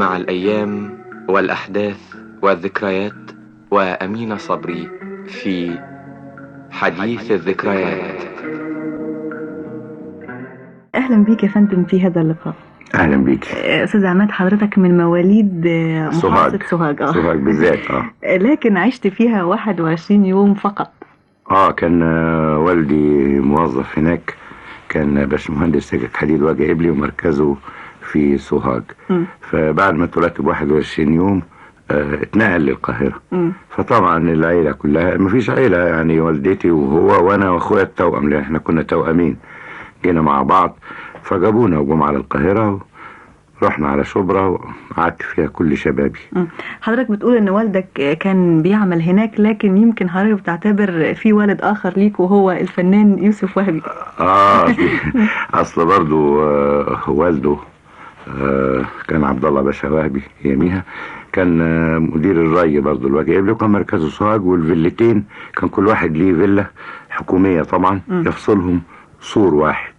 مع الأيام والأحداث والذكريات وأمين صبري في حديث الذكريات اهلا بيك يا فندم في هذا اللقاء اهلا بيك آه، استاذ عماد حضرتك من مواليد آه، محافظة سوهاج اه سوهاج بالذات اه لكن عشت فيها 21 يوم فقط اه كان آه، والدي موظف هناك كان باشمهندس سكك حديد وجه قبلي ومركزه في سوهاج مم. فبعد ما اتولدت ب 21 يوم آه، اتنقل للقاهرة مم. فطبعا العيلة كلها مفيش عيلة يعني والدتي وهو وانا واخويا التوأم لان احنا كنا توأمين جينا مع بعض فجابونا وجم على القاهرة رحنا على شبرا وقعدت فيها كل شبابي مم. حضرتك بتقول ان والدك آه، كان بيعمل هناك لكن يمكن حضرتك بتعتبر في والد اخر ليك وهو الفنان يوسف وهبي اه دي اصل برضو آه والده آه كان عبد الله باشا وهبي يميها كان آه مدير الري برضو الوجه قبلي وكان مركزه سوهاج والفيلتين كان كل واحد ليه فيلا حكومية طبعا مم. يفصلهم سور واحد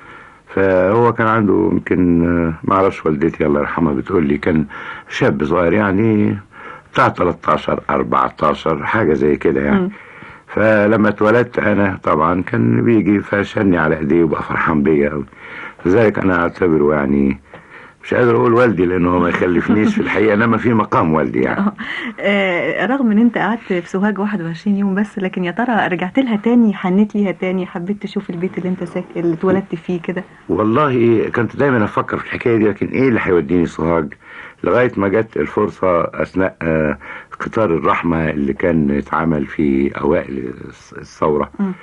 فهو كان عنده يمكن آه، ما اعرفش والدتي الله يرحمها بتقول لي كان شاب صغير يعني بتاع 13 14 حاجة زي كده يعني مم. فلما اتولدت انا طبعا كان بيجي فشني على ايديه وبقى فرحان بيا قوي لذلك انا اعتبره يعني مش قادر اقول والدي لانه هو ما يخلفنيش في الحقيقه انما في مقام والدي يعني آه. آه، رغم ان انت قعدت في سوهاج 21 يوم بس لكن يا ترى رجعت لها تاني حنيت ليها تاني حبيت تشوف البيت اللي انت ساك... اللي اتولدت فيه كده والله كنت دايما افكر في الحكايه دي لكن ايه اللي هيوديني سوهاج لغايه ما جت الفرصه اثناء آه، قطار الرحمه اللي كان اتعمل في اوائل الث- الثوره مم.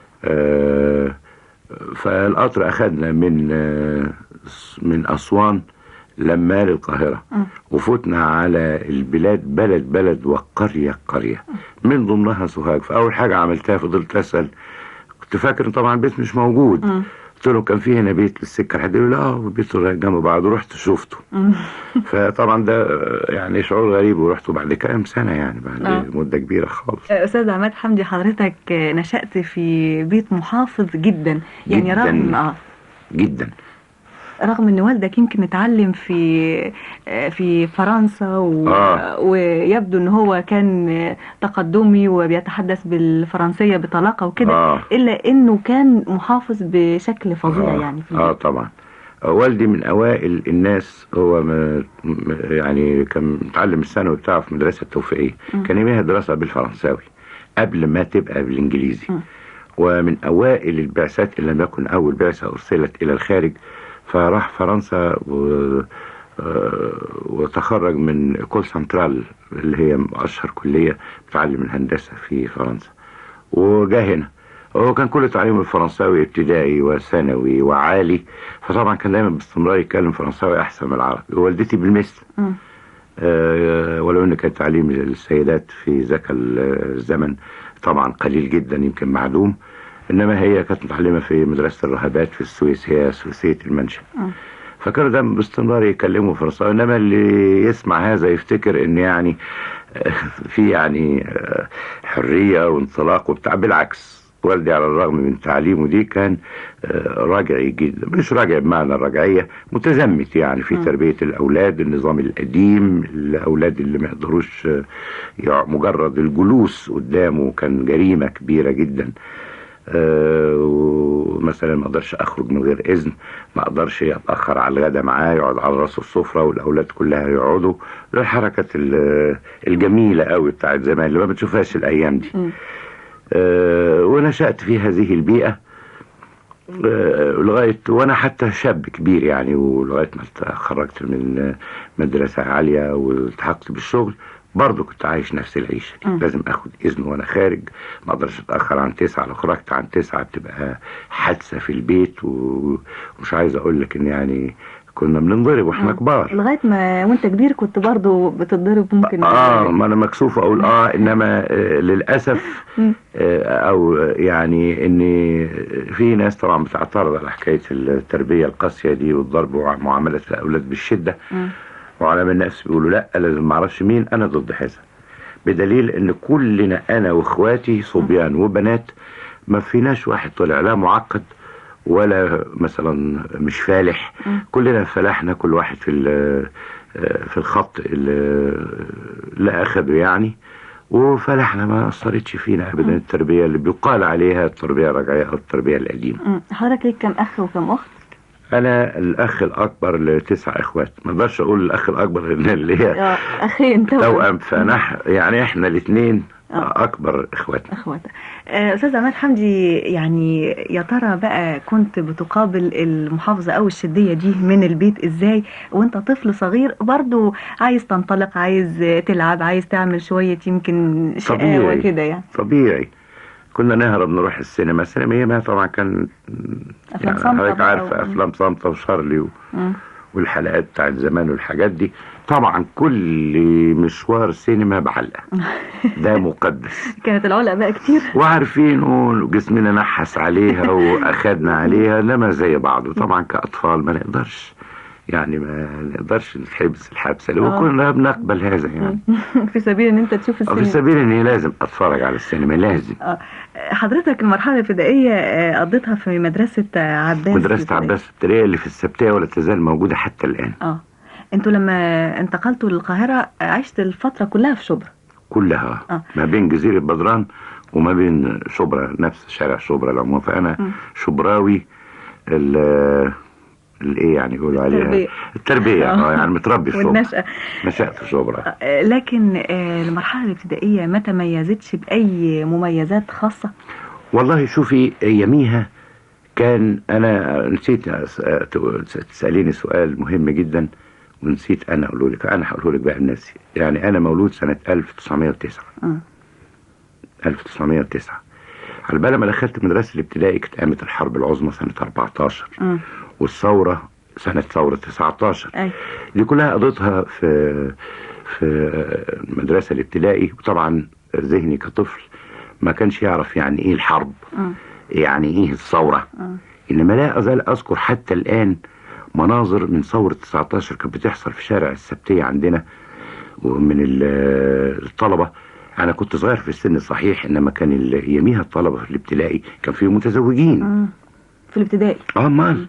آه، فالقطر اخذنا من آه، من اسوان لما للقاهره مم. وفتنا على البلاد بلد بلد وقريه قريه من ضمنها سوهاج فاول حاجه عملتها فضلت اسال كنت فاكر إن طبعا البيت مش موجود مم. قلت له كان في هنا بيت للسكه لحد يقول لي اه البيت جنب بعض ورحت شفته مم. فطبعا ده آه، يعني شعور غريب ورحته بعد كام سنه يعني بعد آه. مده كبيره خالص استاذ عماد حمدي حضرتك آه، نشأت في بيت محافظ جدا يعني جداً. رغم اه جدا رغم ان والدك يمكن اتعلم في آه، في فرنسا و... آه. ويبدو ان هو كان آه، تقدمي وبيتحدث بالفرنسيه بطلاقه وكده آه. الا انه كان محافظ بشكل فظيع آه. يعني في اه البيت. طبعا آه، والدي من اوائل الناس هو م... م- يعني كان متعلم الثانوي بتاعه في مدرسه التوفيقيه مم. كان يميها دراسه بالفرنساوي قبل ما تبقى بالانجليزي مم. ومن اوائل البعثات ان لم يكن اول بعثه ارسلت الى الخارج فراح فرنسا و... آه، وتخرج من كول سنترال اللي هي اشهر كليه بتعلم الهندسه في فرنسا وجا هنا هو كان كل تعليمه الفرنساوي ابتدائي وثانوي وعالي فطبعا كان دايما باستمرار يتكلم فرنساوي احسن من العربي ووالدتي بالمثل مم. آه، ولو ان كان تعليم السيدات في ذاك الزمن طبعا قليل جدا يمكن معدوم انما هي كانت متعلمه في مدرسه الراهبات في السويس هي سويسيه المنشا مم. فكانوا دايما باستمرار يكلموا فرنساوي انما اللي يسمع هذا يفتكر ان يعني آه، في يعني آه، حريه وانطلاق وبتاع بالعكس والدي على الرغم من تعليمه دي كان آه، راجعي جدا مش راجع بمعنى الرجعيه متزمت يعني في مم. تربيه الاولاد النظام القديم الاولاد اللي ما يقدروش آه، يع- مجرد الجلوس قدامه كان جريمه كبيره جدا آه، ومثلا ما اقدرش اخرج من غير اذن ما اقدرش اتاخر على الغدا معاه يقعد على راس السفره والاولاد كلها يقعدوا الحركات ال- الجميله قوي بتاعت زمان اللي ما بتشوفهاش الايام دي مم. آه، ونشأت في هذه البيئة آه، لغاية وأنا حتى شاب كبير يعني ولغاية ما تخرجت من آه، مدرسة عالية والتحقت بالشغل برضه كنت عايش نفس العيشة مم. لازم اخد اذن وانا خارج ما اقدرش اتاخر عن تسعة لو خرجت عن تسعة بتبقى حادثة في البيت و- ومش عايز اقول لك ان يعني كنا بننضرب واحنا آه. كبار لغايه ما وانت كبير كنت برضه بتتضرب ممكن اه ما انا مكسوف اقول اه انما آه للاسف مم. آه او يعني ان في ناس طبعا بتعترض على حكايه التربيه القاسيه دي والضرب ومعامله الاولاد بالشده مم. وعلماء النفس بيقولوا لا لازم ما اعرفش مين انا ضد هذا بدليل ان كلنا انا واخواتي صبيان وبنات ما فيناش واحد طلع لا معقد ولا مثلا مش فالح مم. كلنا فلحنا كل واحد في ال- في الخط اللي اللي اخده يعني وفلحنا ما اثرتش فينا ابدا التربيه اللي بيقال عليها التربيه الرجعيه او التربيه القديمه مم. حضرتك ليك كم اخ وكم اخت انا الاخ الاكبر لتسع اخوات ما اقدرش اقول الاخ الاكبر لان اللي هي اه اخين توأم. توأم فنح يعني احنا الاثنين آه. اكبر اخواتنا اخواتك آه، استاذ عماد حمدي يعني يا ترى بقى كنت بتقابل المحافظه او الشديه دي من البيت ازاي وانت طفل صغير برضو عايز تنطلق عايز تلعب عايز تعمل شويه يمكن شقاوه طبيعي. كده يعني طبيعي كنا نهرب نروح السينما السينما هي ما طبعا كان أفلام يعني صامتة حضرتك بقى عارفه و- افلام صامته وشارلي و... مم. والحلقات بتاعت زمان والحاجات دي طبعا كل مشوار سينما بعلقه ده مقدس كانت العلقه بقى كتير وعارفين وجسمنا نحس عليها واخدنا عليها انما زي بعض طبعا كاطفال ما نقدرش يعني ما نقدرش نتحبس الحبسه اللي آه. وكنا بنقبل هذا يعني في سبيل ان انت تشوف في السينما سبيل اني لازم اتفرج على السينما لازم آه. حضرتك المرحله الابتدائيه آه، قضيتها في مدرسه آه، عباس مدرسة الابتدائية. عباس الابتدائية اللي في السبتية ولا تزال موجودة حتى الآن اه انتوا لما انتقلتوا للقاهره آه، عشت الفتره كلها في شبرا كلها آه. ما بين جزيرة بدران وما بين شبرا نفس شارع شبرا العموم فأنا مم. شبراوي ال الايه يعني يقولوا عليها التربية. التربية آه. اه يعني متربي في شبرا والنشأة نشأت في شبرا آه، لكن آه، المرحلة الابتدائية ما تميزتش بأي مميزات خاصة والله شوفي يميها كان انا نسيت أس- تساليني سؤال مهم جدا ونسيت انا اقوله لك انا هقوله لك بقى لنفسي يعني انا مولود سنه 1909 مم. 1909 على بال ما دخلت مدرسة الابتدائي كانت قامت الحرب العظمى سنة 14 مم. والثورة سنة ثورة 19 أي دي كلها قضيتها في في المدرسة الابتدائي وطبعا ذهني كطفل ما كانش يعرف يعني ايه الحرب مم. يعني ايه الثورة مم. انما لا ازال اذكر حتى الان مناظر من ثورة 19 كانت بتحصل في شارع السبتية عندنا ومن ال- الطلبة انا كنت صغير في السن صحيح انما كان ال- يميها الطلبة في الابتدائي كان فيهم متزوجين مم. في الابتدائي اه مال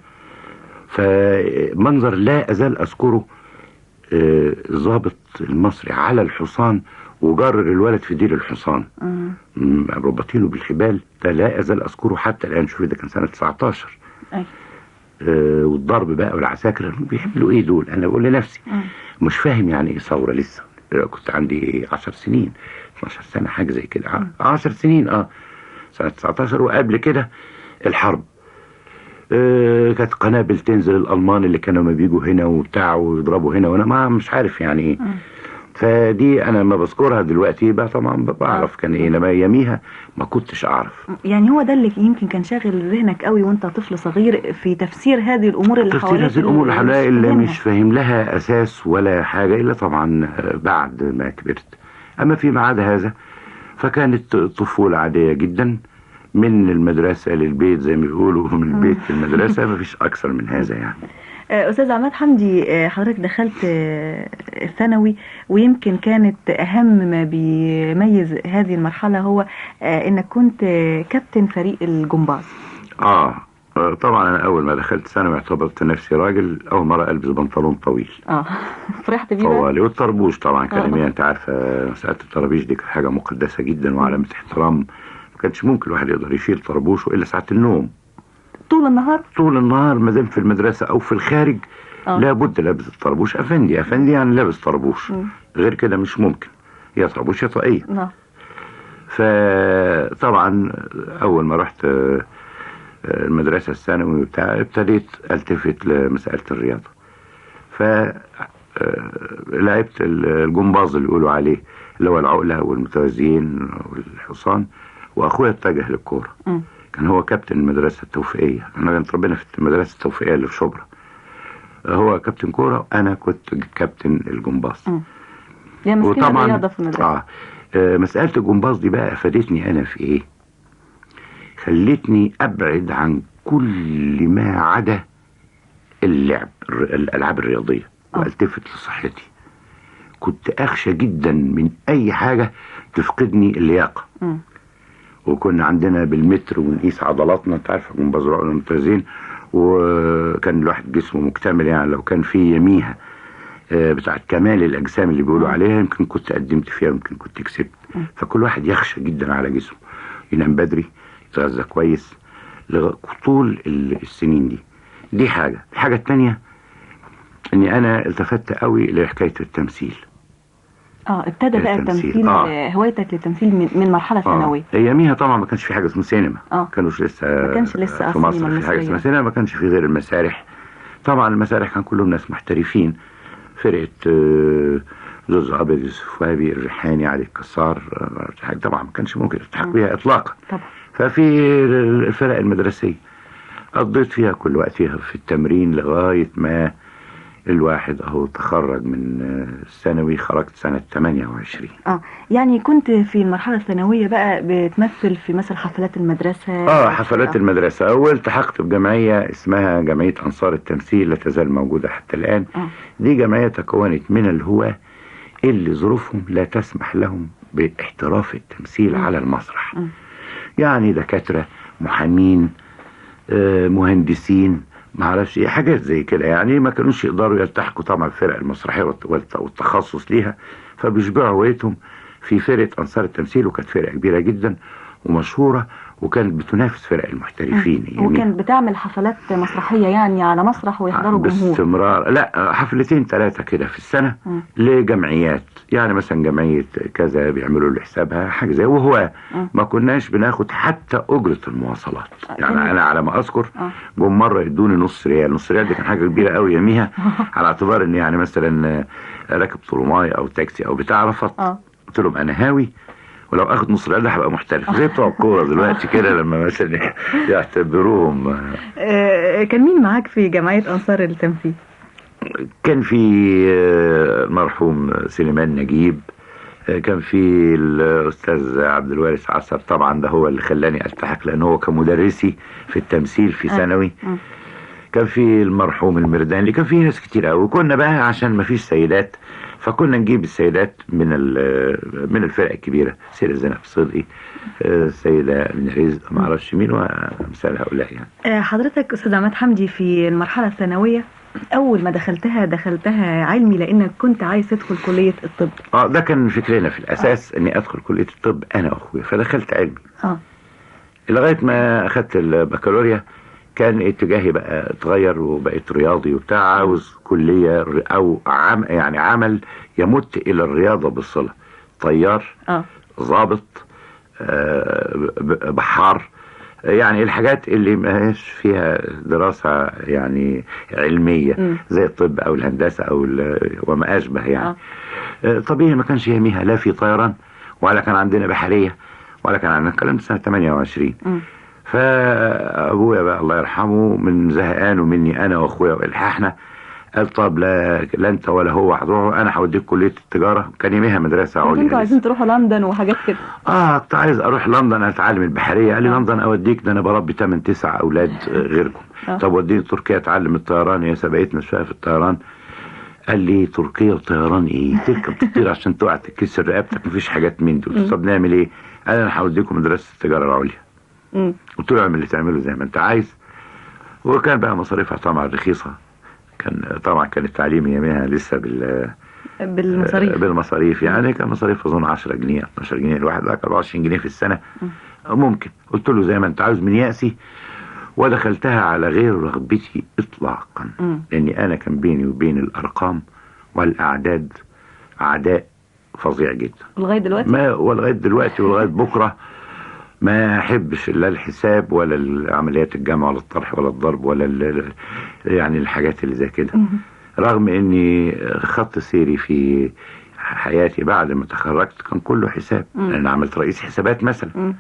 فمنظر لا ازال اذكره آه، ضابط المصري على الحصان وجرر الولد في ديل الحصان مم. م- رباطينه بالحبال ده لا ازال اذكره حتى الان شوفي ده كان سنه 19 أي آه، والضرب بقى والعساكر بيعملوا ايه دول انا بقول لنفسي مم. مش فاهم يعني ايه ثوره لسه كنت عندي 10 سنين 12 سنه حاجه زي كده ع- 10 سنين اه سنه 19 وقبل كده الحرب آه، كانت قنابل تنزل الالمان اللي كانوا ما بيجوا هنا وبتاع ويضربوا هنا وانا ما مش عارف يعني ايه مم. فدي انا ما بذكرها دلوقتي بقى طبعا بعرف كان ايه انما يميها ما كنتش اعرف يعني هو ده اللي يمكن كان شاغل ذهنك قوي وانت طفل صغير في تفسير هذه الامور اللي تفسير حواليك هذه الامور اللي حواليا اللي فاهمها. مش فاهم لها اساس ولا حاجه الا طبعا آه، بعد ما كبرت اما فيما عدا هذا فكانت طفوله عاديه جدا من المدرسه للبيت زي ما بيقولوا من البيت للمدرسه ما فيش اكثر من هذا يعني آه، استاذ عماد حمدي آه، حضرتك دخلت آه، الثانوي ويمكن كانت اهم ما بيميز هذه المرحله هو آه، انك كنت آه، كابتن فريق الجمباز اه آه، طبعا انا اول ما دخلت ثانوي اعتبرت نفسي راجل اول مره البس بنطلون طويل اه فرحت بيه بقى طوالي والطربوش طبعا آه. كلمية انت عارفه مساله الطرابيش دي كانت حاجه مقدسه جدا وعلامه احترام ما كانش ممكن الواحد يقدر يشيل طربوشه الا ساعه النوم طول النهار طول النهار ما دام في المدرسه او في الخارج آه. لابد لابس الطربوش افندي افندي يعني لابس طربوش مم. غير كده مش ممكن يا طربوش يا طاقيه آه. فطبعا اول ما رحت آه، آه، المدرسه الثانوي بتاع ابتديت التفت لمساله الرياضه ف آه، لعبت ال- الجمباز اللي يقولوا عليه اللي هو العقله والمتوازيين والحصان واخويا اتجه للكوره مم. كان هو كابتن المدرسه التوفيقيه احنا اتربينا في المدرسه التوفيقيه اللي في شبرا هو كابتن كوره انا كنت كابتن الجمباز مم. يا مسكين الرياضه في المدرسه آه. آه مسألة الجمباز دي بقى أفادتني أنا في إيه؟ خلتني أبعد عن كل ما عدا اللعب الر- الألعاب الرياضية آه. والتفت لصحتي كنت أخشى جدا من أي حاجة تفقدني اللياقة مم. وكنا عندنا بالمتر ونقيس عضلاتنا انت عارف بنبزرعنا ممتازين وكان الواحد جسمه مكتمل يعني لو كان في يميها آه، بتاعت كمال الاجسام اللي بيقولوا عليها يمكن كنت قدمت فيها يمكن كنت كسبت فكل واحد يخشى جدا على جسمه ينام بدري يتغذى كويس لغ- طول ال- السنين دي دي حاجه الحاجه التانية اني انا التفت قوي لحكايه التمثيل اه ابتدى بقى التمثيل، التمثيل آه. آه. هوايتك للتمثيل من, من مرحله ثانويه آه. اياميها طبعا ما كانش في حاجه اسمها سينما آه. كانوش لسه ما كانش لسه في السينما مصر في حاجه المصرية. اسمها سينما ما كانش في غير المسارح طبعا المسارح كان كلهم ناس محترفين فرقه آه، زوز ابيض يوسف وهبي الريحاني علي الكسار آه، حاجة طبعا ما كانش ممكن تلتحق بيها اطلاقا طبعا ففي الفرق المدرسيه قضيت فيها كل وقتها في التمرين لغايه ما الواحد اهو تخرج من آه، الثانوي خرجت سنه 28 اه يعني كنت في المرحله الثانويه بقى بتمثل في مثلا حفلات المدرسه اه حفلات المدرسة أول التحقت بجمعية اسمها جمعية أنصار التمثيل لا تزال موجودة حتى الآن آه. دي جمعية تكونت من الهواة اللي ظروفهم لا تسمح لهم باحتراف التمثيل على المسرح مم. يعني دكاترة محامين آه، مهندسين ما اعرفش ايه حاجات زي كده يعني ما كانوش يقدروا يلتحقوا طبعا الفرق المسرحيه والت- والت- والتخصص ليها فبيشبعوا هويتهم في فرقه انصار التمثيل وكانت فرقه كبيره جدا ومشهوره وكانت بتنافس فرق المحترفين يمين. وكان بتعمل حفلات مسرحيه يعني على مسرح ويحضروا جمهور باستمرار لا حفلتين ثلاثة كده في السنة مم. لجمعيات يعني مثلا جمعية كذا بيعملوا له حسابها حاجة زي وهو مم. ما كناش بناخد حتى أجرة المواصلات يعني جميل. أنا على ما أذكر آه. جم مرة يدوني نص ريال نص ريال دي كان حاجة كبيرة قوي يوميها على اعتبار إن يعني مثلا راكب طلماي أو تاكسي أو بتاع رفض اه قلت لهم أنا هاوي ولو اخد نص ريال ده هبقى محترف زي بتوع الكوره دلوقتي كده لما مثلا يعتبروهم آه، آه، كان مين معاك في جمعيه انصار التمثيل كان في آه، المرحوم سليمان نجيب آه، كان في الاستاذ عبد الوارث عسر طبعا ده هو اللي خلاني التحق لان هو كمدرسي في التمثيل في آه. ثانوي مم. كان في المرحوم المرداني كان في ناس كتير قوي وكنا بقى عشان ما فيش سيدات فكنا نجيب السيدات من ال- من الفرق الكبيره سيده زينب صدقي آه، السيده من رزق ما اعرفش مين وامثال هؤلاء يعني آه، حضرتك استاذ عماد حمدي في المرحله الثانويه اول ما دخلتها دخلتها علمي لانك كنت عايز تدخل كليه الطب اه ده كان فكرنا في الاساس اني ادخل كليه الطب انا واخويا فدخلت علمي اه لغايه ما اخدت البكالوريا كان اتجاهي بقى اتغير وبقيت رياضي وبتاع عاوز كليه ر- او عم يعني عمل يمت الى الرياضه بالصله طيار اه ضابط آه، ب- بحار يعني الحاجات اللي ما هيش فيها دراسة يعني علمية مم. زي الطب أو الهندسة أو ال- وما أشبه يعني آه. آه، طبيعي ما كانش يهميها لا في طيران ولا كان عندنا بحرية ولا كان عندنا الكلام ده سنة 28 مم. فابويا بقى الله يرحمه من زهقانه مني انا واخويا والحاحنا قال طب لا لا انت ولا هو هتروحوا انا هوديك كليه التجاره كان يوميها مدرسه كنتوا عليا عايزين تروحوا لندن وحاجات كده اه كنت عايز اروح لندن اتعلم البحريه قال لي آه. لندن اوديك ده انا بربي 8 9 اولاد آه، غيركم آه. طب وديني تركيا اتعلم الطيران يا سبقتنا شويه في الطيران قال لي تركيا وطيران ايه تركب تطير عشان تقع تكسر رقبتك مفيش حاجات من دول مم. طب نعمل ايه قال انا هوديكم مدرسه التجاره العليا مم. قلت له اعمل اللي تعمله زي ما انت عايز وكان بقى مصاريفها طبعا رخيصه كان طبعا كان التعليم يوميها لسه بال بالمصاريف بالمصاريف يعني كان مصاريف اظن 10 جنيه 12 جنيه الواحد بقى 24 جنيه في السنه ممكن قلت له زي ما انت عاوز من يأسي ودخلتها على غير رغبتي اطلاقا مم. لاني انا كان بيني وبين الارقام والاعداد عداء فظيع جدا لغايه دلوقتي ما ولغايه دلوقتي ولغايه بكره ما احبش لا الحساب ولا عمليات الجمع ولا الطرح ولا الضرب ولا ال- يعني الحاجات اللي زي كده مم. رغم اني خط سيري في حياتي بعد ما تخرجت كان كله حساب مم. انا عملت رئيس حسابات مثلا مم.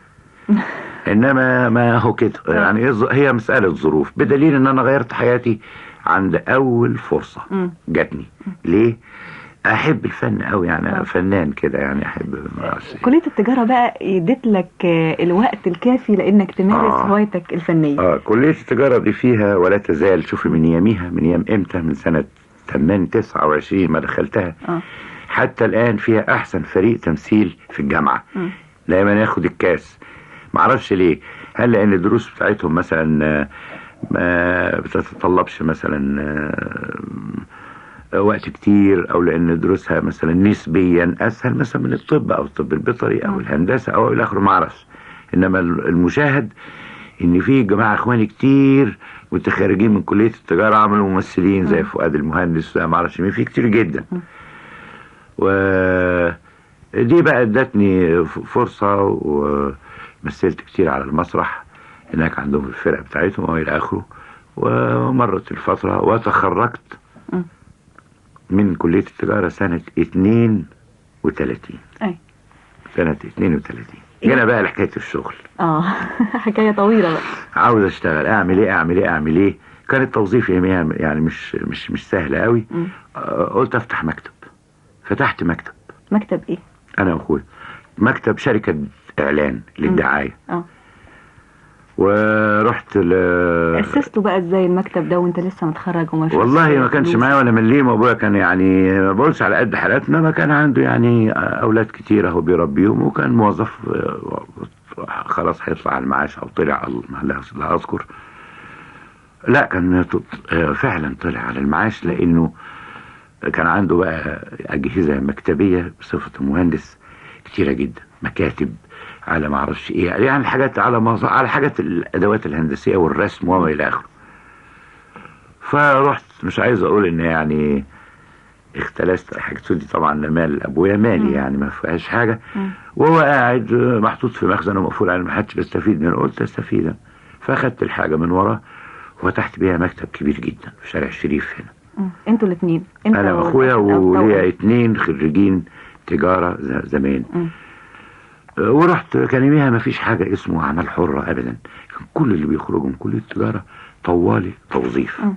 انما ما هو كده يعني الظ- هي مساله ظروف بدليل ان انا غيرت حياتي عند اول فرصه مم. جاتني ليه احب الفن قوي يعني آه. فنان كده يعني احب ما أعرفش. كليه التجاره بقى اديت لك آه، الوقت الكافي لانك تمارس آه. هوايتك الفنيه اه كلية التجارة دي فيها ولا تزال شوفي من ياميها من يام امتى من سنة 8 29 ما دخلتها اه حتى الآن فيها أحسن فريق تمثيل في الجامعة مم. دايما ياخد الكاس معرفش ليه هل لان الدروس بتاعتهم مثلا آه، ما بتتطلبش مثلا آه، وقت كتير او لان دروسها مثلا نسبيا اسهل مثلا من الطب او الطب البيطري او مم. الهندسه او الى اخره ما اعرفش انما المشاهد ان في جماعه اخواني كتير متخرجين من كليه التجاره عملوا ممثلين زي مم. فؤاد المهندس زي ما اعرفش مين في كتير جدا مم. و دي بقى ادتني ف- فرصه ومثلت كتير على المسرح هناك عندهم الفرقه بتاعتهم والى اخره ومرت الفتره وتخرجت مم. من كليه التجاره سنه 32 أي. سنه 32 إيه؟ جينا بقى لحكايه الشغل اه حكايه طويله بقى عاوز اشتغل اعمل ايه اعمل ايه اعمل ايه كان التوظيف يوميها يعني مش مش مش سهل قوي مم. آه، قلت افتح مكتب فتحت مكتب مكتب ايه انا واخويا مكتب شركه اعلان للدعايه اه ورحت ل اسسته بقى ازاي المكتب ده وانت لسه متخرج وما فيش والله ما كانش فلوس؟ معايا ولا مليم ابويا كان يعني ما بقولش على قد حالاتنا ما كان عنده يعني اولاد كتير اهو بيربيهم وكان موظف آه، خلاص هيطلع على المعاش او طلع ال- لا لا اذكر لا كان ط- آه، فعلا طلع على المعاش لانه كان عنده بقى اجهزه مكتبيه بصفه مهندس كتيره جدا مكاتب على ما اعرفش ايه يعني حاجات على ما على حاجات الادوات الهندسيه والرسم وما الى اخره فرحت مش عايز اقول ان يعني اختلست حاجته دي طبعا مال ابويا مالي مم. يعني ما فيهاش حاجه مم. وهو قاعد محطوط في مخزن ومقفول عليه ما حدش بيستفيد منه قلت استفيد أنا. فاخدت الحاجه من وراه وفتحت بيها مكتب كبير جدا في شارع الشريف هنا مم. انتوا الاثنين انت انا والأخ واخويا أو التوأم. وليا اتنين خريجين تجاره ز- زمان مم. أه، ورحت كان يوميها ما فيش حاجه اسمه اعمال حره ابدا كان كل اللي بيخرجوا من كليه التجاره طوالي توظيف مم.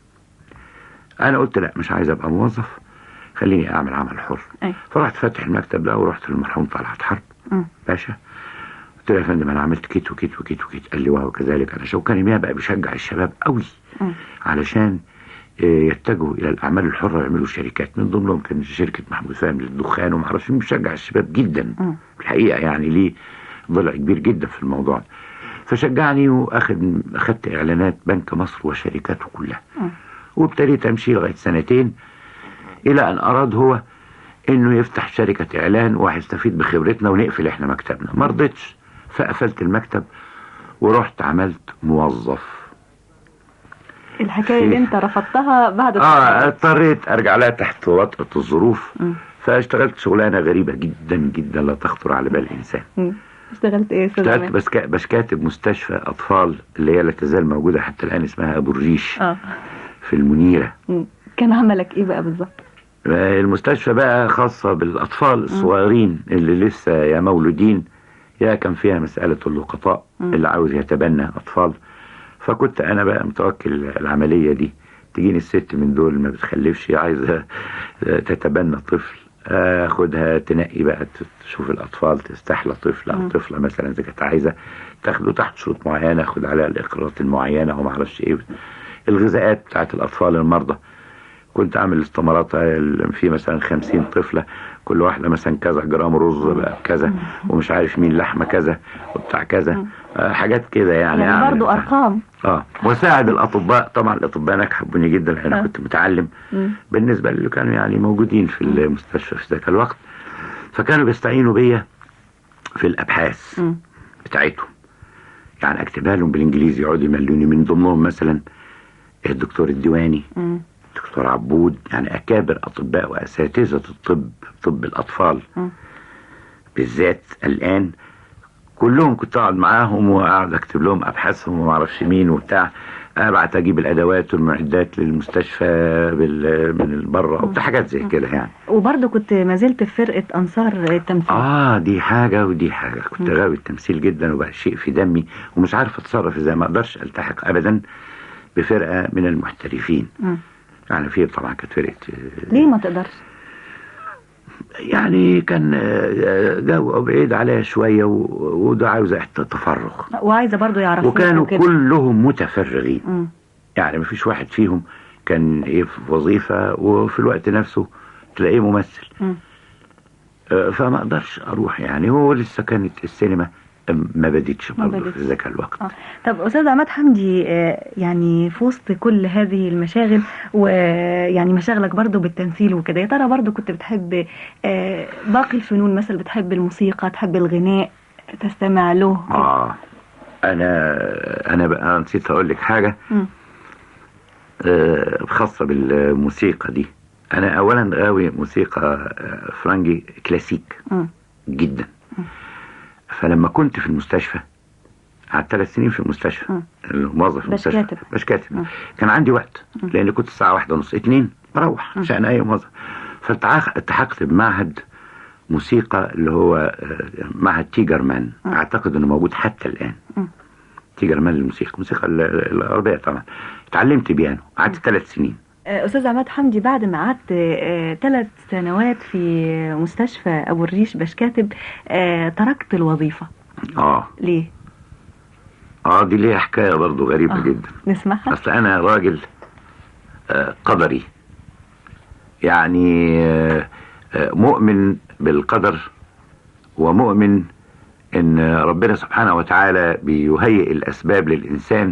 انا قلت لا مش عايز ابقى موظف خليني اعمل عمل حر أي. فرحت فاتح المكتب ده ورحت للمرحوم طلعت حرب مم. باشا قلت له يا فندم انا عملت كيت وكيت وكيت وكيت قال لي وهو كذلك انا شو كان يوميها بقى بيشجع الشباب قوي مم. علشان آه، يتجهوا الى الاعمال الحره ويعملوا شركات من ضمنهم كان شركه محمود فهمي للدخان وما اعرفش مين بيشجع الشباب جدا مم. الحقيقه يعني ليه ضلع كبير جدا في الموضوع ده فشجعني واخد اخدت اعلانات بنك مصر وشركاته كلها مم. وابتديت امشي لغايه سنتين الى ان اراد هو انه يفتح شركه اعلان وهيستفيد بخبرتنا ونقفل احنا مكتبنا ما رضيتش فقفلت المكتب ورحت عملت موظف الحكايه اللي انت رفضتها بعد اه التخرج. اضطريت ارجع لها تحت وطأة الظروف مم. فاشتغلت شغلانه غريبه جدا جدا لا تخطر على بال انسان مم. اشتغلت ايه يا استاذ اشتغلت عماد؟ بس كا- بس كاتب مستشفى اطفال اللي هي لا تزال موجوده حتى الان اسمها ابو الريش اه في المنيره مم. كان عملك ايه بقى بالظبط المستشفى بقى خاصة بالأطفال الصغيرين اللي لسه يا مولودين يا كان فيها مسألة اللقطاء مم. اللي عاوز يتبنى أطفال فكنت أنا بقى متوكل العملية دي تجيني الست من دول ما بتخلفش عايزة تتبنى طفل اخدها تنقي بقى تشوف الاطفال تستحلى طفل مم. او طفله مثلا اذا كانت عايزه تاخده تحت شروط معينه اخد عليها الاقراءات المعينه وما اعرفش ايه الغذاءات بتاعت الاطفال المرضى كنت اعمل استمارات في مثلا خمسين طفلة كل واحدة مثلا كذا جرام رز بقى كذا ومش عارف مين لحمة كذا وبتاع كذا آه حاجات كده يعني, يعني أعمل برضو بتاع. ارقام اه وساعد الاطباء طبعا الاطباء هناك حبوني جدا لان آه. انا كنت متعلم مم. بالنسبة اللي كانوا يعني موجودين في المستشفى في ذاك الوقت فكانوا بيستعينوا بيا في الابحاث مم. بتاعتهم يعني اكتبها لهم بالانجليزي يقعدوا يملوني من ضمنهم مثلا الدكتور الديواني مم. دكتور عبود يعني أكابر أطباء وأساتذة الطب طب الأطفال مم. بالذات الآن كلهم كنت أقعد معاهم وأقعد أكتب لهم أبحاثهم وما أعرفش مين وبتاع أبعت أجيب الأدوات والمعدات للمستشفى بال- من بره وبتاع حاجات زي كده يعني وبرضو كنت ما زلت في فرقه انصار التمثيل آه دي حاجة ودي حاجة كنت غاوي التمثيل جدا وبقى شيء في دمي ومش عارف أتصرف إزاي ما أقدرش ألتحق أبدا بفرقة من المحترفين مم. يعني في طبعا كانت فرقة آه، ليه ما تقدرش يعني كان آه، جو بعيد عليا شوية و- وده عاوز تفرغ وعايزه برضو يعرفوك وكانوا وكده. كلهم متفرغين مم. يعني ما فيش واحد فيهم كان ايه في وظيفة وفي الوقت نفسه تلاقيه ممثل مم. آه، فما اقدرش اروح يعني هو لسه كانت السينما ما بديتش ما برضه بديتش. في ذاك الوقت آه. طب استاذ عماد حمدي آه، يعني في وسط كل هذه المشاغل ويعني مشاغلك برضو بالتمثيل وكده يا ترى برضو كنت بتحب آه، باقي الفنون مثلا بتحب الموسيقى تحب الغناء تستمع له اه انا انا بقى نسيت اقول لك حاجه مم. آه، خاصه بالموسيقى دي انا اولا غاوي موسيقى آه، فرنجي كلاسيك مم. جدا فلما كنت في المستشفى قعدت ثلاث سنين في المستشفى مم. الموظف في باش المستشفى كاتب. باش كاتب مم. كان عندي وقت مم. لان كنت الساعه واحدة ونص اتنين بروح مم. عشان اي موظف فالتحقت بمعهد موسيقى اللي هو آه، معهد تيجرمان مم. اعتقد انه موجود حتى الان مم. تيجرمان للموسيقى الموسيقى ال- الغربيه طبعا اتعلمت بيانو قعدت ثلاث سنين آه، استاذ عماد حمدي بعد ما قعدت ثلاث سنوات في مستشفى ابو الريش باش كاتب آه، تركت الوظيفه اه ليه اه دي ليها حكايه برضو غريبه آه. جدا نسمعها اصل انا راجل آه، قدري يعني آه، آه، مؤمن بالقدر ومؤمن ان ربنا سبحانه وتعالى بيهيئ الاسباب للانسان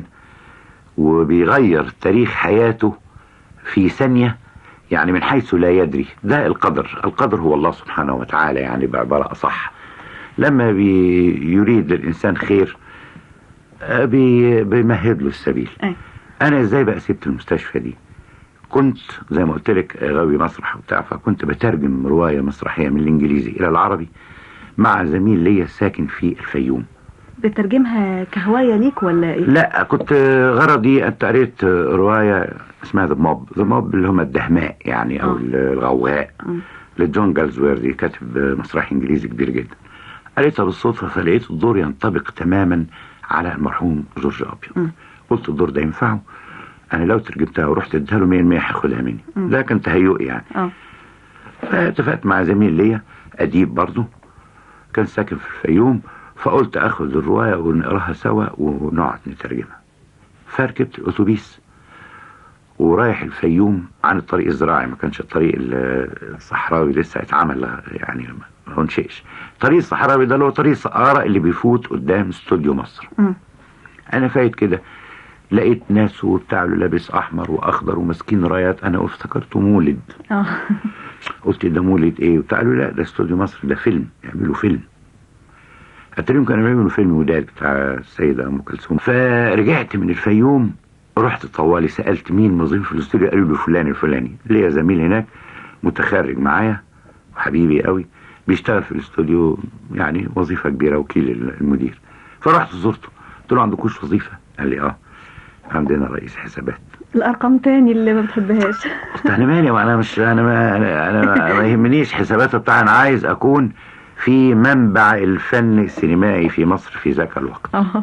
وبيغير تاريخ حياته في ثانية يعني من حيث لا يدري ده القدر القدر هو الله سبحانه وتعالى يعني بعبارة أصح لما بيريد للإنسان خير آه، بي- بيمهد له السبيل أي. انا ازاي بقى سبت المستشفى دي كنت زي ما قلت لك غاوي مسرح وبتاع فكنت بترجم روايه مسرحيه من الانجليزي الى العربي مع زميل ليا ساكن في الفيوم بترجمها كهوايه ليك ولا ايه لا كنت غرضي انت قريت روايه اسمها ذا موب ذا موب اللي هم الدهماء يعني او آه. الغواء مم. لجون جالزويردي كاتب مسرحي انجليزي كبير جدا قريتها بالصدفه فلقيت الدور ينطبق تماما على المرحوم جورج مم. ابيض قلت الدور ده ينفعه انا لو ترجمتها ورحت اديها له 100% هياخدها مني مم. ده كان تهيؤ يعني اه فاتفقت مع زميل ليا اديب برضه كان ساكن في الفيوم فقلت اخذ الروايه ونقراها سوا ونقعد نترجمها فركبت الاتوبيس ورايح الفيوم عن الطريق الزراعي ما كانش الطريق ال- الصحراوي لسه اتعمل يعني ما انشئش الطريق الصحراوي ده اللي هو طريق سقارة اللي بيفوت قدام استوديو مصر مم. انا فايت كده لقيت ناس وبتاع له لابس احمر واخضر وماسكين رايات انا افتكرته مولد اه قلت ده مولد ايه وبتاع قالوا لا ده استوديو مصر ده فيلم يعملوا فيلم اتريهم كانوا بيعملوا فيلم وداد بتاع السيدة ام كلثوم فرجعت من الفيوم رحت طوالي سالت مين مظيف في الاستوديو قالوا له فلان الفلاني ليا زميل هناك متخرج معايا وحبيبي قوي بيشتغل في الاستوديو يعني وظيفه كبيره وكيل المدير فرحت زرته قلت له عندكوش وظيفه قال لي اه عندنا رئيس حسابات الارقام تاني اللي ما بتحبهاش قلت انا مالي وانا مش انا ما انا, أنا ما- ما يهمنيش حسابات بتاع انا عايز اكون في منبع الفن السينمائي في مصر في ذاك الوقت اه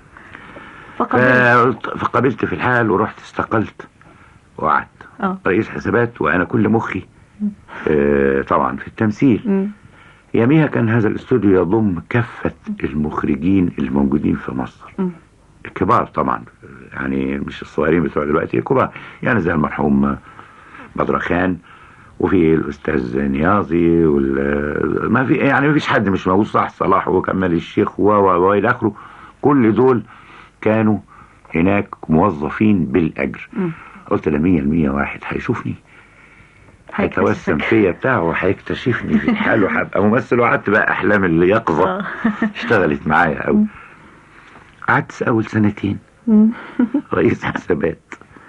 فقط فقلت فقبلت في الحال ورحت استقلت وقعدت اه رئيس حسابات وانا كل مخي آه، طبعا في التمثيل مم. يوميها كان هذا الاستوديو يضم كافة المخرجين الموجودين في مصر مم. الكبار طبعا يعني مش الصغيرين بتوع دلوقتي الكبار يعني زي المرحوم بدر خان وفي الاستاذ نيازي وال ما في يعني ما فيش حد مش موجود صح صلاح وكمال الشيخ و و والى اخره كل دول كانوا هناك موظفين بالاجر مم. قلت ده 100 واحد هيشوفني هيتوسم هيكتشفك. فيا بتاعه وهيكتشفني في الحال وهبقى ممثل وقعدت بقى احلام اليقظه آه. اشتغلت معايا قوي قعدت اول سنتين مم. رئيس حسابات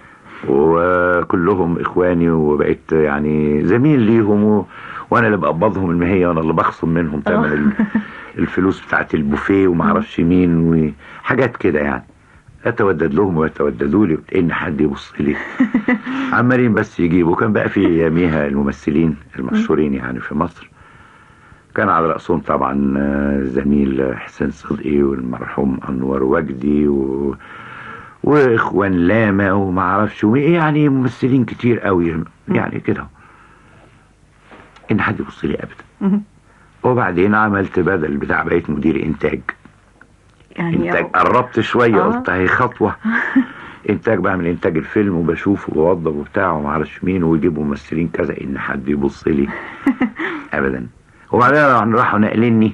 وكلهم اخواني وبقيت يعني زميل ليهم و... وانا اللي بقبضهم المهية وانا اللي بخصم منهم آه. تمن ال- الفلوس بتاعت البوفيه ومعرفش مين وحاجات كده يعني اتودد لهم ويتوددوا لي ان حد يبص لي عمالين بس يجيبوا كان بقى في يوميها الممثلين المشهورين يعني في مصر كان على رأسهم طبعا آه، زميل حسين صدقي والمرحوم أنور وجدي و... واخوان لاما وما اعرفش وإيه يعني ممثلين كتير قوي يعني كده ان حد يبص لي ابدا مم. وبعدين عملت بدل بتاع بقيت مدير انتاج يعني انتاج قربت شويه آه. قلت هي خطوه انتاج بعمل انتاج الفيلم وبشوفه وبوضب وبتاع وما اعرفش مين ويجيبوا ممثلين كذا ان حد يبص لي ابدا وبعدين راحوا ناقليني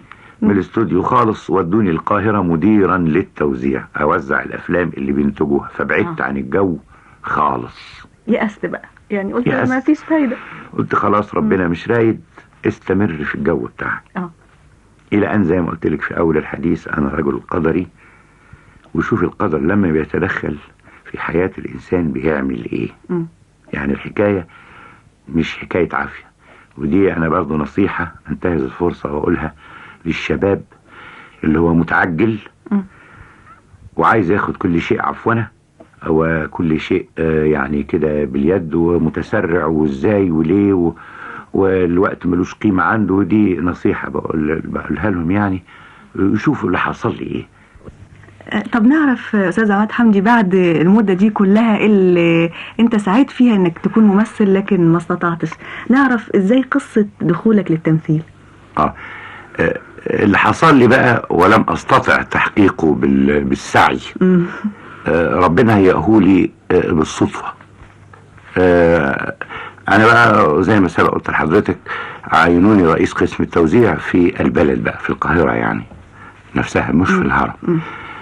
من الاستوديو خالص ودوني القاهرة مديرا للتوزيع أوزع الأفلام اللي بينتجوها فبعدت آه. عن الجو خالص يأست بقى يعني قلت يأست. ما فيش فايدة قلت خلاص ربنا مش رايد استمر في الجو بتاعك اه إلى أن زي ما قلت لك في أول الحديث أنا رجل قدري وشوف القدر لما بيتدخل في حياة الإنسان بيعمل إيه مم. يعني الحكاية مش حكاية عافية ودي أنا برضو نصيحة أنتهز الفرصة وأقولها للشباب اللي هو متعجل مم. وعايز ياخد كل شيء عفونة أو كل شيء آه، يعني كده باليد ومتسرع وإزاي وليه و... والوقت ملوش قيمة عنده دي نصيحة بقول بقولها لهم يعني يشوفوا اللي حصل لي إيه آه، طب نعرف آه، استاذ عماد حمدي بعد المدة دي كلها اللي انت سعيت فيها انك تكون ممثل لكن ما استطعتش نعرف ازاي قصة دخولك للتمثيل آه. آه، اللي حصل لي بقى ولم أستطع تحقيقه بال... بالسعي مم. آه، ربنا هيأهولي آه، بالصدفة آه، أنا بقى زي ما سبق قلت لحضرتك عينوني رئيس قسم التوزيع في البلد بقى في القاهرة يعني نفسها مش في الهرم مم.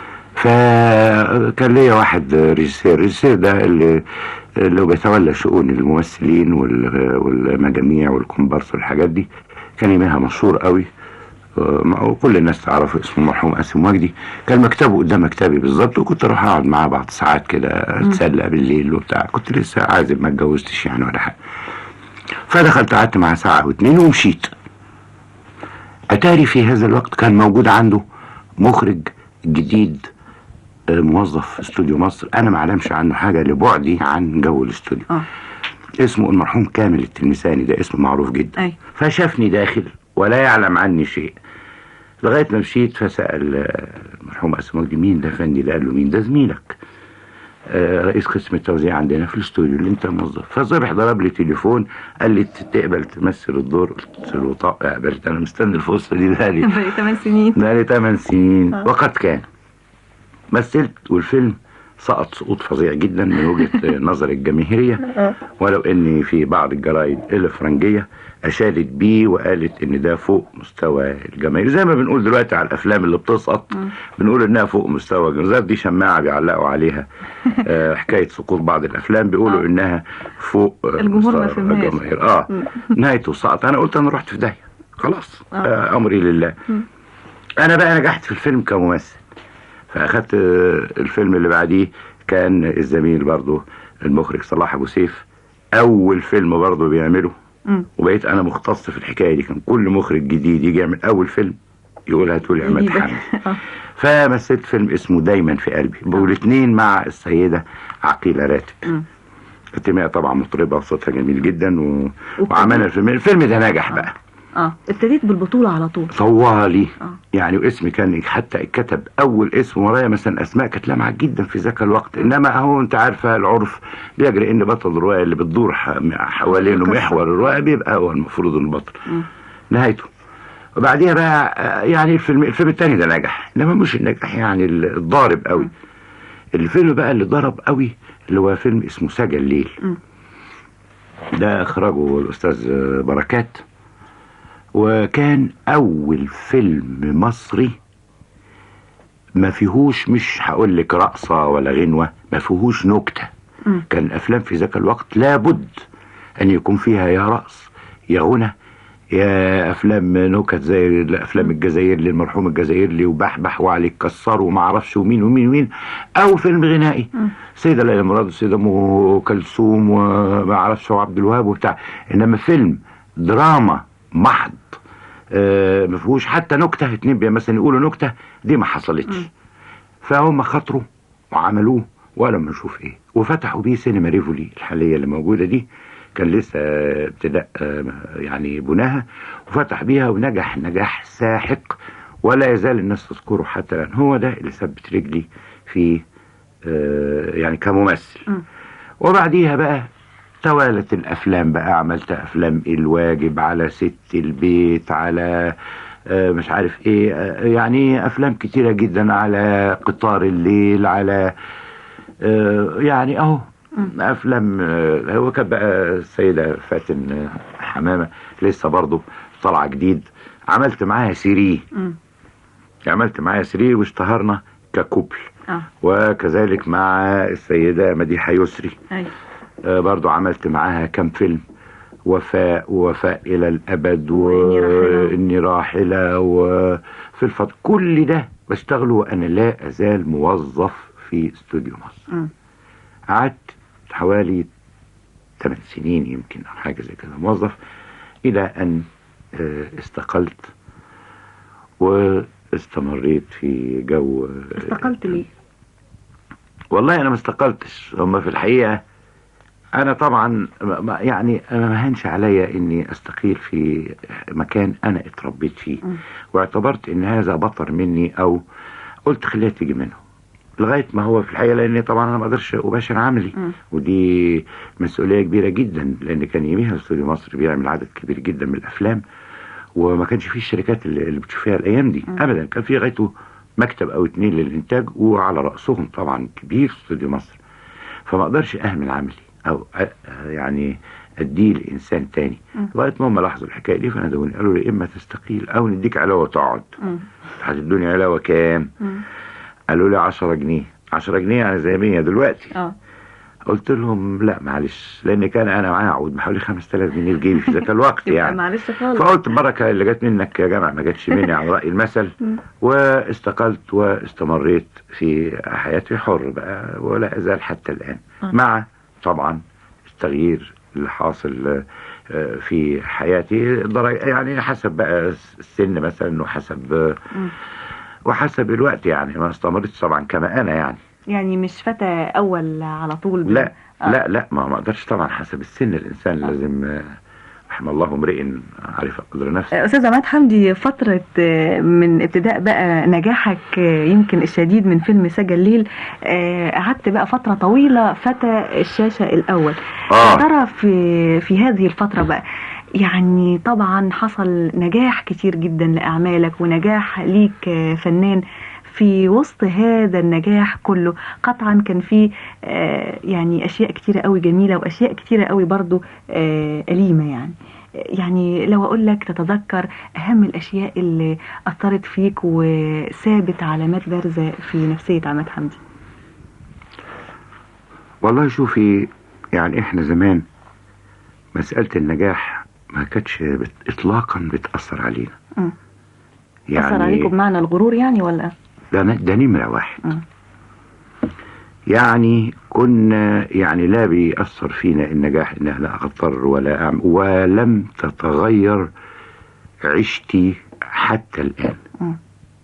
فكان ليا واحد ريجيسير الريجيسير ده اللي اللي بيتولى شؤون الممثلين وال- والمجاميع والكومبارس والحاجات دي كان يوميها مشهور قوي آه، وكل الناس تعرفه اسمه المرحوم قاسم وجدي كان مكتبه قدام مكتبي بالظبط وكنت اروح اقعد معاه بعض ساعات كده اتسلى بالليل وبتاع كنت لسه عازب ما اتجوزتش يعني ولا حاجه فدخلت قعدت معاه ساعه واتنين ومشيت اتاري في هذا الوقت كان موجود عنده مخرج جديد آه، موظف في استوديو مصر انا ما اعلمش عنه حاجه لبعدي عن جو الاستوديو اه اسمه المرحوم كامل التلمساني ده اسم معروف جدا اي فشافني داخل ولا يعلم عني شيء لغايه ما مشيت فسال آه، المرحوم قاسم وجدي مين ده يا فندي ده قال له مين ده زميلك آه، رئيس قسم التوزيع عندنا في الاستوديو اللي انت موظف فصبح ضرب لي تليفون قال لي تقبل تمثل الدور قلت له طب قبلت انا مستني الفرصه دي بقالي بقالي 8 سنين بقالي 8 سنين آه. وقد كان مثلت والفيلم سقط سقوط فظيع جدا من وجهة نظر الجماهيرية آه. ولو ان في بعض الجرايد الفرنجية اشادت بيه وقالت ان ده فوق مستوى الجماهير زي ما بنقول دلوقتي على الافلام اللي بتسقط بنقول انها فوق مستوى الجماهير دي شماعة بيعلقوا عليها آه، حكاية سقوط بعض الافلام بيقولوا آه. انها فوق آه، الجمهور ما مستوى فهمهاش. الجماهير اه نهايته سقط انا قلت انا رحت في داهية خلاص آه. آه، امري لله انا بقى نجحت في الفيلم كممثل فاخدت آه، الفيلم اللي بعديه كان الزميل برضو المخرج صلاح ابو سيف اول فيلم برضو بيعمله مم. وبقيت انا مختص في الحكايه دي كان كل مخرج جديد يجي يعمل اول فيلم يقول هاتوا لي عماد يجيبك. حمدي آه. فمثلت فيلم اسمه دايما في قلبي والاثنين مع السيده عقيله راتب مم. كانت طبعا مطربه وصوتها جميل جدا و... وكان- وعملنا الفيلم الفيلم ده نجح بقى اه ابتديت بالبطولة على طول طوالي آه. يعني واسمي كان حتى اتكتب اول اسم ورايا مثلا اسماء كانت لامعه جدا في ذاك الوقت انما اهو انت عارفه العرف بيجري ان بطل الروايه اللي بتدور ح- حوالينه القصة. محور الروايه بيبقى هو المفروض البطل مم. نهايته وبعديها بقى آه، يعني الفيلم الفيلم الثاني ده نجح انما مش النجاح يعني الضارب قوي الفيلم بقى اللي ضرب قوي اللي هو فيلم اسمه سجى الليل مم. ده اخرجه الاستاذ بركات وكان اول فيلم مصري ما فيهوش مش هقول لك رقصه ولا غنوه ما فيهوش نكته مم. كان الافلام في ذاك الوقت لابد ان يكون فيها يا رقص يا غنى يا افلام نكت زي الافلام الجزائري للمرحوم الجزائري وبحبح وعلي الكسار وما اعرفش ومين ومين ومين او فيلم غنائي سيدة ليلى مراد وسيدة ام كلثوم وما اعرفش وعبد الوهاب وبتاع انما فيلم دراما محض آه ما فيهوش حتى نكته اتنين بي- مثلا يقولوا نكته دي ما حصلتش فهم خاطروا وعملوه ولما نشوف ايه وفتحوا بيه سينما ريفولي الحاليه اللي موجوده دي كان لسه ابتداء آه، يعني بناها وفتح بيها ونجح نجاح ساحق ولا يزال الناس تذكره حتى الان هو ده اللي ثبت رجلي في آه، يعني كممثل مم. وبعديها بقى توالت الافلام بقى عملت افلام الواجب على ست البيت على آه، مش عارف ايه آه، يعني افلام كتيرة جدا على قطار الليل على آه، يعني اهو افلام آه، هو كان بقى السيدة فاتن آه، حمامة لسه برضه طالعة جديد عملت معاها سيري مم. عملت معاه سرير واشتهرنا ككوبل اه وكذلك مع السيدة مديحة يسري ايوه آه، برضو عملت معاها كم فيلم وفاء ووفاء إلى الأبد وإني راحلة. وإني راحلة وفي الفترة كل ده بشتغله وأنا لا أزال موظف في استوديو مصر مم. قعدت حوالي ثمان سنين يمكن أو حاجة زي كده موظف إلى أن آه، استقلت واستمريت في جو آه، استقلت ليه؟ والله انا ما استقلتش هم في الحقيقه انا طبعا ما- ما- يعني أنا ما هنش عليا اني استقيل في مكان انا اتربيت فيه مم. واعتبرت ان هذا بطر مني او قلت خليها تيجي منه لغايه ما هو في الحقيقه لان طبعا انا ما اقدرش اباشر عملي مم. ودي مسؤوليه كبيره جدا لان كان يوميها استوديو مصر بيعمل عدد كبير جدا من الافلام وما كانش فيه الشركات اللي اللي بتشوفيها الايام دي مم. ابدا كان في غايته مكتب او اتنين للانتاج وعلى راسهم طبعا كبير استوديو مصر فما اقدرش اهمل عملي او أ- يعني اديه لانسان تاني مم. لغايه ما هم لاحظوا الحكايه دي فنادوني قالوا لي اما تستقيل او نديك علاوه تقعد مم. هتدوني علاوه كام مم. قالوا لي 10 جنيه 10 جنيه يعني زي 100 دلوقتي اه قلت لهم لا معلش لان كان انا معايا عقود بحوالي 5000 جنيه في جيبي في ذاك الوقت يبقى يعني معلش خالص فقلت البركه اللي جت منك يا جماعه ما جاتش مني على راي المثل مم. واستقلت واستمريت في حياتي حر بقى ولا ازال حتى الان آه. مع طبعا التغيير اللي حاصل آه، في حياتي درجة يعني حسب بقى السن مثلا وحسب مم. وحسب الوقت يعني ما استمرتش طبعا كما انا يعني يعني مش فتى اول على طول بال- لا آه. لا لا ما ما اقدرش طبعا حسب السن الانسان آه. لازم آه، رحم الله امرئ عرف قدر نفسه أستاذ عماد حمدي فترة آه، من ابتداء بقى نجاحك آه، يمكن الشديد من فيلم سجى الليل آه، قعدت بقى فترة طويلة فتى الشاشة الأول اه ترى في في هذه الفترة بقى يعني طبعا حصل نجاح كتير جدا لأعمالك ونجاح ليك آه، فنان في وسط هذا النجاح كله قطعا كان في آه، يعني أشياء كتيرة قوي جميلة وأشياء كتيرة قوي برضو آه، أليمة يعني يعني لو أقول لك تتذكر أهم الأشياء اللي أثرت فيك وسابت علامات بارزة في نفسية عماد حمدي والله شوفي يعني احنا زمان مسألة النجاح ما كانتش بت... اطلاقا بتأثر علينا مم. يعني أثر عليكم بمعنى الغرور يعني ولا؟ ده, ن- ده نمرة واحد مم. يعني كنا يعني لا بيأثر فينا النجاح ان انا اغتر ولا أعمل ولم تتغير عيشتي حتى الآن مم.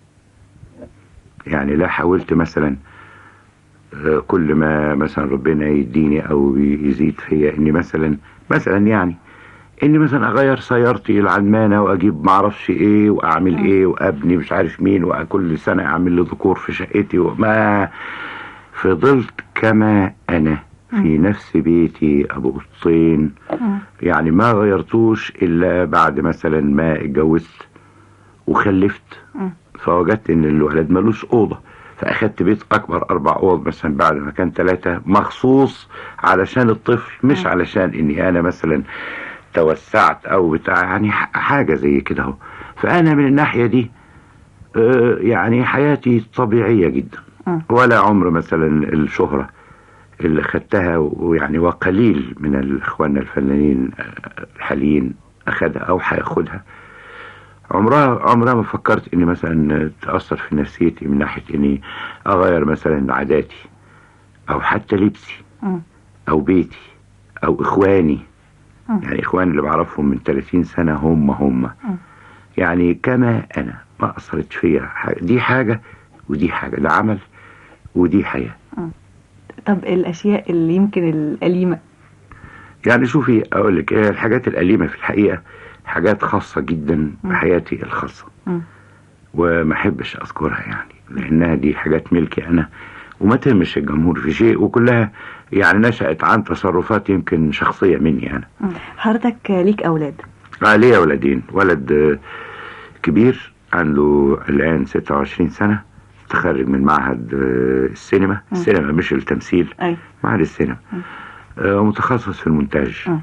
يعني لا حاولت مثلا آه، كل ما مثلا ربنا يديني او يزيد فيا اني مثلا مثلا يعني اني مثلا اغير سيارتي العلمانه واجيب معرفش ايه واعمل مم. ايه وابني مش عارف مين وكل سنه اعمل لي ذكور في شقتي وما فضلت كما انا في نفس بيتي ابو قطين مم. يعني ما غيرتوش الا بعد مثلا ما اتجوزت وخلفت مم. فوجدت ان الولد ملوش اوضه فاخدت بيت اكبر اربع اوض مثلا بعد ما كان ثلاثه مخصوص علشان الطفل مش مم. علشان اني انا مثلا توسعت او بتاع يعني ح- حاجه زي كده اهو فانا من الناحيه دي آه، يعني حياتي طبيعيه جدا مم. ولا عمر مثلا الشهره اللي خدتها ويعني وقليل من الاخوان الفنانين آه، الحاليين اخدها او هياخدها عمرها عمرها ما فكرت اني مثلا تاثر في نفسيتي من ناحيه اني اغير مثلا عاداتي او حتى لبسي مم. او بيتي او اخواني مم. يعني اخواني اللي بعرفهم من 30 سنه هم هم مم. يعني كما انا ما اثرت فيا حاجة. دي حاجه ودي حاجه ده عمل ودي حياه طب الأشياء اللي يمكن الأليمة يعني شوفي اقول لك إيه الحاجات الاليمه في الحقيقه حاجات خاصه جدا مم. بحياتي الخاصه مم. وما احبش اذكرها يعني لانها دي حاجات ملكي انا وما تهمش الجمهور في شيء وكلها يعني نشأت عن تصرفات يمكن شخصية مني أنا مم. حضرتك ليك أولاد آه ليا ولدين ولد آه، كبير عنده الآن 26 سنة تخرج من معهد آه، السينما مم. السينما مش التمثيل أي معهد السينما مم. آه، متخصص في المونتاج مم.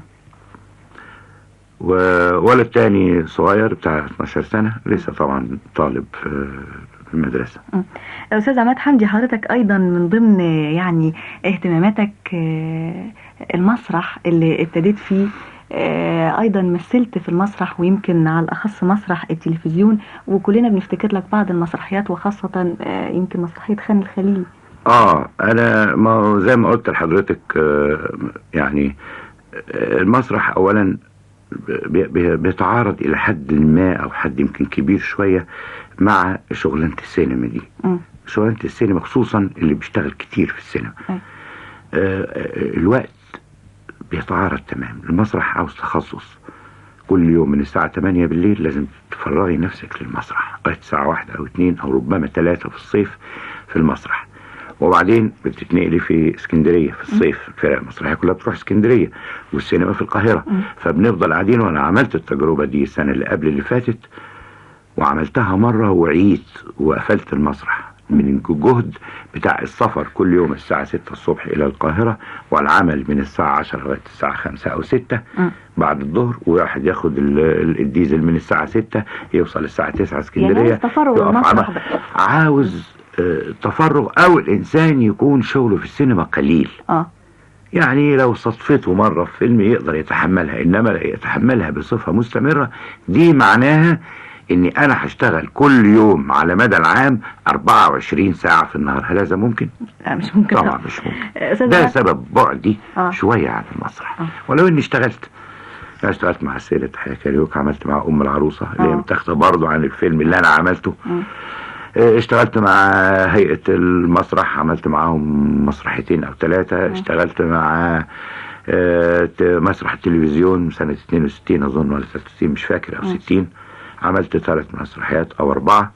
وولد تاني صغير بتاع 12 سنة لسه طبعا طالب في المدرسة أستاذ عماد حمدي حضرتك أيضا من ضمن يعني اهتماماتك آه، المسرح اللي ابتديت فيه آه، أيضا مثلت في المسرح ويمكن على الأخص مسرح التلفزيون وكلنا بنفتكر لك بعض المسرحيات وخاصة آه، يمكن مسرحية خان الخليل اه انا ما هو زي ما قلت لحضرتك آه، يعني آه، المسرح اولا بي- بي- بيتعارض الى حد ما او حد يمكن كبير شويه مع شغلانه السينما دي مم. شغلانه السينما خصوصا اللي بيشتغل كتير في السينما أي. آه، آه، الوقت بيتعارض تمام المسرح عاوز تخصص كل يوم من الساعة 8 بالليل لازم تفرغي نفسك للمسرح لغاية الساعة واحدة أو اتنين أو ربما ثلاثة في الصيف في المسرح وبعدين بتتنقلي في اسكندرية في الصيف الفرق المسرحية كلها بتروح اسكندرية والسينما في القاهرة فبنفضل قاعدين وأنا عملت التجربة دي السنة اللي قبل اللي فاتت وعملتها مرة وعيت وقفلت المسرح من الجهد بتاع السفر كل يوم الساعة 6 الصبح إلى القاهرة والعمل من الساعة 10 لغاية الساعة 5 أو 6 مم. بعد الظهر وواحد ياخد ال- ال- الديزل من الساعة 6 يوصل الساعة 9 يعني اسكندرية عايز تفرغ يقف المسرح عمل- بقى. عاوز آه، تفرغ أو الإنسان يكون شغله في السينما قليل اه يعني لو صدفته مرة في فيلم يقدر يتحملها إنما يتحملها بصفة مستمرة دي معناها إني أنا هشتغل كل يوم على مدى العام 24 ساعة في النهار هل هذا ممكن؟ لا مش ممكن طبعا مش ممكن أستاذ ده عماد- سبب بعدي آه. شوية عن المسرح آه. ولو إني اشتغلت أنا اشتغلت مع السيدة تحية كاريوك عملت مع أم العروسة اللي هي آه. متاخدة برضه عن الفيلم اللي أنا عملته مم. اه، اشتغلت مع هيئة المسرح عملت معاهم مسرحيتين أو ثلاثة اشتغلت مع اه، ت- مسرح التلفزيون سنة 62 أظن ولا 63 مش فاكر أو 60 عملت ثلاث مسرحيات أو أربعة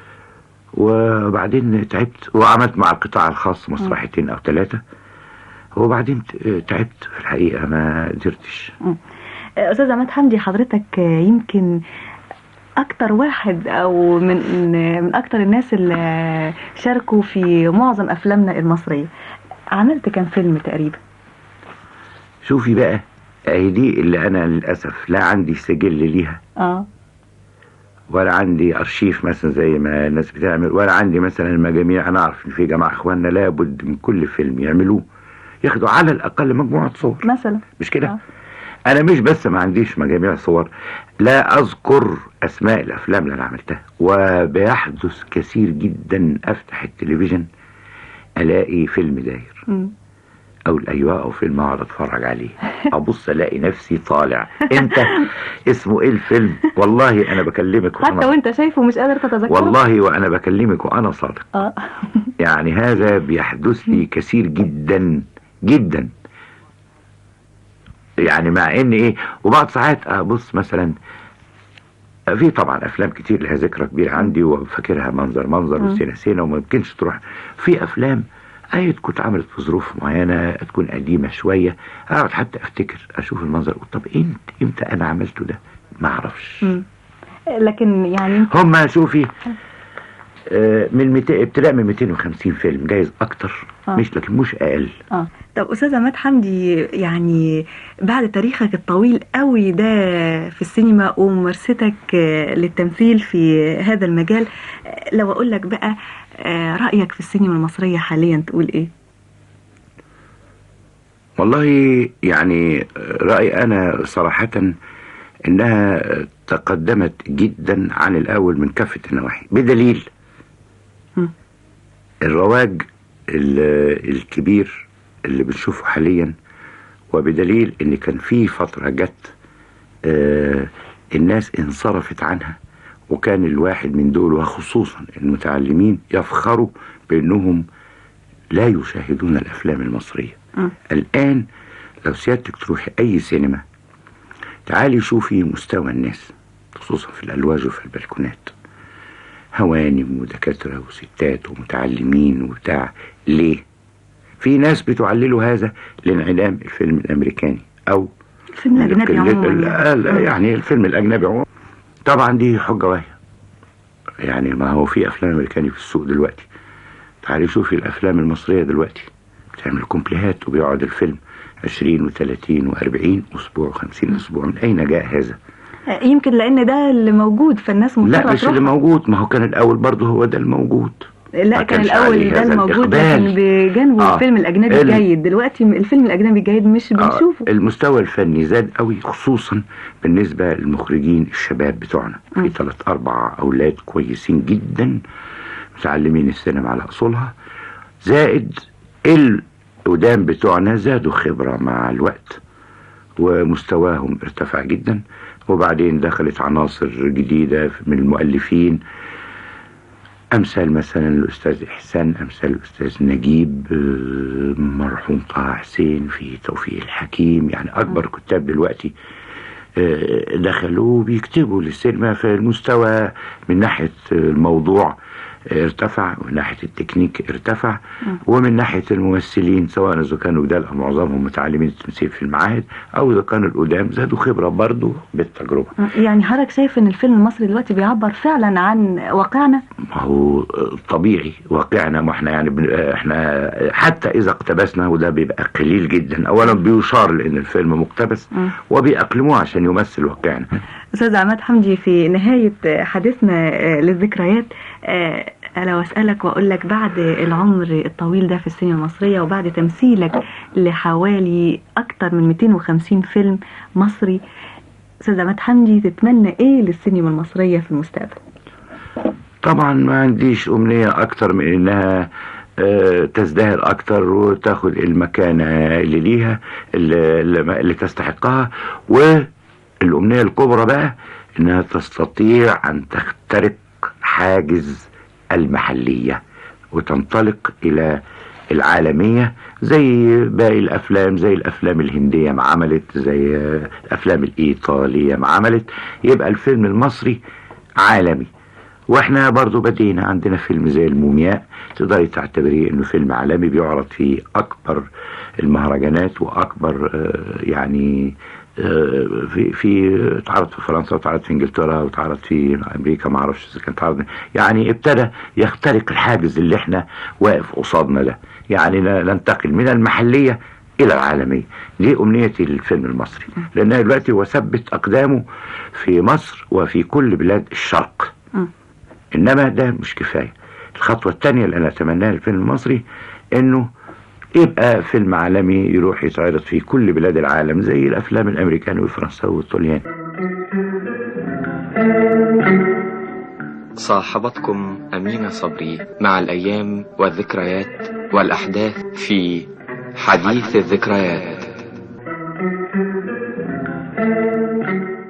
وبعدين تعبت وعملت مع القطاع الخاص مسرحيتين أو ثلاثة وبعدين ت- تعبت في الحقيقة ما قدرتش استاذ عماد حمدي حضرتك يمكن اكتر واحد او من من اكتر الناس اللي شاركوا في معظم افلامنا المصريه عملت كام فيلم تقريبا شوفي بقى اهي دي اللي أنا للأسف لا عندي سجل ليها اه ولا عندي ارشيف مثلا زي ما الناس بتعمل ولا عندي مثلا المجاميع انا اعرف ان في جماعه اخواننا لابد من كل فيلم يعملوه ياخدوا على الاقل مجموعه صور مثلا مش كده آه. انا مش بس ما عنديش مجاميع صور لا اذكر اسماء الافلام اللي انا عملتها وبيحدث كثير جدا افتح التلفزيون الاقي فيلم داير مم. او ايوه او فيلم اقعد اتفرج عليه ابص الاقي نفسي طالع انت اسمه ايه الفيلم والله انا بكلمك حتى وأنا- وانت شايفه مش قادر تتذكره والله وانا بكلمك وانا صادق اه يعني هذا بيحدث لي كثير جدا جدا يعني مع ان ايه وبعض ساعات ابص مثلا في طبعا افلام كتير لها ذكرى كبيره عندي وفاكرها منظر منظر مم. وسينا سينا وما يمكنش تروح في افلام اي تكون اتعملت في ظروف معينه تكون قديمه شويه اقعد حتى افتكر اشوف المنظر أقول طب امتى امتى انا عملته ده ما اعرفش مم. لكن يعني هم شوفي آه، من 200 ابتداء من 250 فيلم جايز اكتر آه. مش لكن مش اقل اه طب استاذ عماد حمدي يعني بعد تاريخك الطويل قوي ده في السينما وممارستك آه، للتمثيل في هذا المجال آه، لو اقول لك بقى آه، رايك في السينما المصريه حاليا تقول ايه والله يعني آه، رايي انا صراحه انها تقدمت جدا عن الاول من كافه النواحي بدليل مم. الرواج ال- الكبير اللي بنشوفه حاليا وبدليل ان كان في فتره جت آه، الناس انصرفت عنها وكان الواحد من دول وخصوصا المتعلمين يفخروا بانهم لا يشاهدون الافلام المصريه مم. الان لو سيادتك تروحي اي سينما تعالي شوفي مستوى الناس خصوصا في الالواج وفي البلكونات هوانم ودكاتره وستات ومتعلمين وبتاع ليه في ناس بتعللوا هذا لانعدام الفيلم الامريكاني او الفيلم الاجنبي قلة عموما ال- يعني. ال- يعني الفيلم الاجنبي عموما طبعا دي حجه واهيه يعني ما هو في افلام امريكاني في السوق دلوقتي تعالي شوفي الافلام المصريه دلوقتي بتعمل كومبليهات وبيقعد الفيلم 20 و30 و40 اسبوع و50 اسبوع من اين جاء هذا يمكن لان ده اللي موجود فالناس مضطره لا مش تروح. اللي موجود ما هو كان الاول برضه هو ده الموجود لا ما كان كانش الاول عليه ده هذا الموجود الإقبال. لكن بجانبه آه. الفيلم الاجنبي ال- الجيد دلوقتي الفيلم الاجنبي الجيد مش آه، بنشوفه المستوى الفني زاد قوي خصوصا بالنسبة للمخرجين الشباب بتوعنا مم. في ثلاث أربع أولاد كويسين جدا متعلمين السينما على أصولها زائد القدام بتوعنا زادوا خبرة مع الوقت ومستواهم ارتفع جدا وبعدين دخلت عناصر جديدة من المؤلفين أمثال مثلا الأستاذ إحسان أمثال الأستاذ نجيب آه، مرحوم طه حسين في توفيق الحكيم يعني أكبر كتاب دلوقتي آه، دخلوا بيكتبوا للسينما في المستوى من ناحية الموضوع آه، ارتفع ومن ناحية التكنيك ارتفع ومن ناحية الممثلين سواء إذا كانوا جدال أو معظمهم متعلمين التمثيل في المعاهد أو إذا كانوا القدام زادوا خبرة برضه بالتجربة يعني حضرتك شايف ان الفيلم المصري دلوقتي بيعبر فعلا عن واقعنا ما هو طبيعي واقعنا ما احنا يعني بن- احنا حتى اذا اقتبسنا وده بيبقى قليل جدا اولا بيشار لان الفيلم مقتبس مم. وبيأقلموه عشان يمثل واقعنا استاذ عماد حمدي في نهايه حديثنا آه، للذكريات آه، انا واسالك واقول لك بعد العمر الطويل ده في السينما المصريه وبعد تمثيلك لحوالي اكتر من 250 فيلم مصري استاذ عماد حمدي تتمنى ايه للسينما المصريه في المستقبل طبعا ما عنديش امنية اكتر من انها آه، تزدهر اكتر وتاخد المكانة اللي ليها اللي, اللي اللي تستحقها والامنية الكبرى بقى انها تستطيع ان تخترق حاجز المحلية وتنطلق الى العالمية زي باقي الافلام زي الافلام الهندية ما عملت زي آه، الافلام الايطالية ما عملت يبقى الفيلم المصري عالمي واحنا برضو بدينا عندنا فيلم زي المومياء تقدري تعتبريه انه فيلم عالمي بيعرض في اكبر المهرجانات واكبر آه، يعني آه، في في اتعرض في فرنسا واتعرض في انجلترا واتعرض في امريكا ما اعرفش اذا كان اتعرض يعني ابتدى يخترق الحاجز اللي احنا واقف قصادنا ده يعني ن- ننتقل من المحليه الى العالميه دي امنيه الفيلم المصري لانها دلوقتي هو ثبت اقدامه في مصر وفي كل بلاد الشرق مم. انما ده مش كفايه الخطوه الثانيه اللي انا اتمناها للفيلم المصري انه يبقى فيلم عالمي يروح يتعرض في كل بلاد العالم زي الافلام الامريكاني والفرنساوي والطلياني صاحبتكم أمينة صبري مع الأيام والذكريات والأحداث في حديث الذكريات